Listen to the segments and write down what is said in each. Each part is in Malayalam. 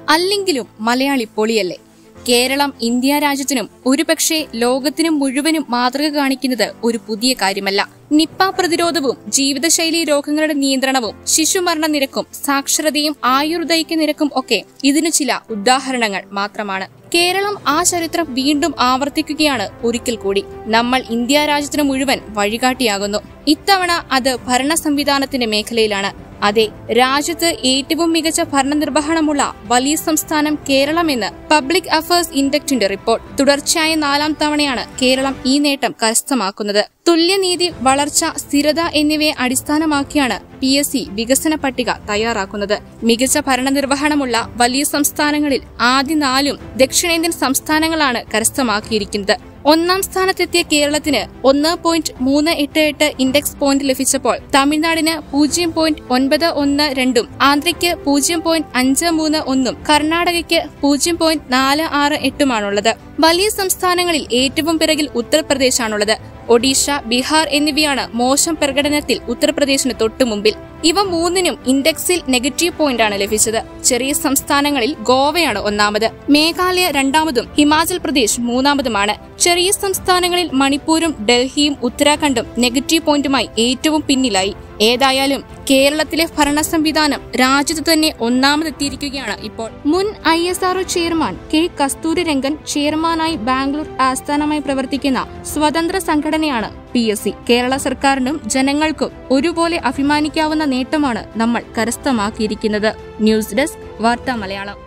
അല്ലെങ്കിലും മലയാളി പൊളിയല്ലേ കേരളം ഇന്ത്യ രാജ്യത്തിനും ഒരുപക്ഷെ ലോകത്തിനും മുഴുവനും മാതൃക കാണിക്കുന്നത് ഒരു പുതിയ കാര്യമല്ല നിപ്പ പ്രതിരോധവും ജീവിതശൈലി രോഗങ്ങളുടെ നിയന്ത്രണവും ശിശുമരണ നിരക്കും സാക്ഷരതയും ആയുർദൈക്യ നിരക്കും ഒക്കെ ഇതിനു ചില ഉദാഹരണങ്ങൾ മാത്രമാണ് കേരളം ആ ചരിത്രം വീണ്ടും ആവർത്തിക്കുകയാണ് ഒരിക്കൽ കൂടി നമ്മൾ ഇന്ത്യ രാജ്യത്തിന് മുഴുവൻ വഴികാട്ടിയാകുന്നു ഇത്തവണ അത് ഭരണ സംവിധാനത്തിന്റെ മേഖലയിലാണ് അതെ രാജ്യത്ത് ഏറ്റവും മികച്ച ഭരണനിർവഹണമുള്ള വലിയ സംസ്ഥാനം കേരളമെന്ന് പബ്ലിക് അഫയേഴ്സ് ഇൻഡക്റ്റിന്റെ റിപ്പോർട്ട് തുടർച്ചയായ നാലാം തവണയാണ് കേരളം ഈ നേട്ടം കരസ്ഥമാക്കുന്നത് തുല്യനീതി വളർച്ച സ്ഥിരത എന്നിവയെ അടിസ്ഥാനമാക്കിയാണ് പി എസ് സി വികസന പട്ടിക തയ്യാറാക്കുന്നത് മികച്ച ഭരണനിർവഹണമുള്ള വലിയ സംസ്ഥാനങ്ങളിൽ ആദ്യ നാലും ദക്ഷിണേന്ത്യൻ സംസ്ഥാനങ്ങളാണ് കരസ്ഥമാക്കിയിരിക്കുന്നത് ഒന്നാം സ്ഥാനത്തെത്തിയ കേരളത്തിന് ഒന്ന് പോയിന്റ് മൂന്ന് എട്ട് എട്ട് ഇൻഡെക്സ് പോയിന്റ് ലഭിച്ചപ്പോൾ തമിഴ്നാടിന് പൂജ്യം പോയിന്റ് ഒൻപത് ഒന്ന് രണ്ടും ആന്ധ്രയ്ക്ക് പൂജ്യം പോയിന്റ് അഞ്ച് മൂന്ന് ഒന്നും കർണാടകയ്ക്ക് പൂജ്യം പോയിന്റ് നാല് ആറ് എട്ടുമാണുള്ളത് വലിയ സംസ്ഥാനങ്ങളിൽ ഏറ്റവും പിറകിൽ ഉത്തർപ്രദേശാണുള്ളത് ഒഡീഷ ബീഹാർ എന്നിവയാണ് മോശം പ്രകടനത്തിൽ ഉത്തർപ്രദേശിന് തൊട്ടുമുമ്പിൽ ഇവ മൂന്നിനും ഇൻഡെക്സിൽ നെഗറ്റീവ് പോയിന്റാണ് ലഭിച്ചത് ചെറിയ സംസ്ഥാനങ്ങളിൽ ഗോവയാണ് ഒന്നാമത് മേഘാലയ രണ്ടാമതും ഹിമാചൽ പ്രദേശ് മൂന്നാമതുമാണ് ചെറിയ സംസ്ഥാനങ്ങളിൽ മണിപ്പൂരും ഡൽഹിയും ഉത്തരാഖണ്ഡും നെഗറ്റീവ് പോയിന്റുമായി ഏറ്റവും പിന്നിലായി ഏതായാലും കേരളത്തിലെ ഭരണ സംവിധാനം രാജ്യത്ത് തന്നെ ഒന്നാമതെത്തിയിരിക്കുകയാണ് ഇപ്പോൾ മുൻ I S RO chairman K Kasturi Rangan ചെയർമാനായി ബാംഗ്ലൂർ ആസ്ഥാനമായി പ്രവർത്തിക്കുന്ന സ്വതന്ത്ര സംഘടനയാണ് പി എസ് സി കേരള സർക്കാരിനും ജനങ്ങൾക്കും ഒരുപോലെ അഭിമാനിക്കാവുന്ന നേട്ടമാണ് നമ്മൾ കരസ്ഥമാക്കിയിരിക്കുന്നത് ന്യൂസ് ഡെസ്ക് വാർത്താ മലയാളം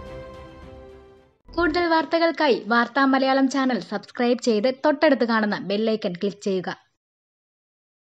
കൂടുതൽ വാർത്തകൾക്കായി വാർത്താ മലയാളം ചാനൽ സബ്സ്ക്രൈബ് ചെയ്ത് തൊട്ടടുത്ത് കാണുന്ന ബെല്ലൈക്കൺ ക്ലിക്ക് ചെയ്യുക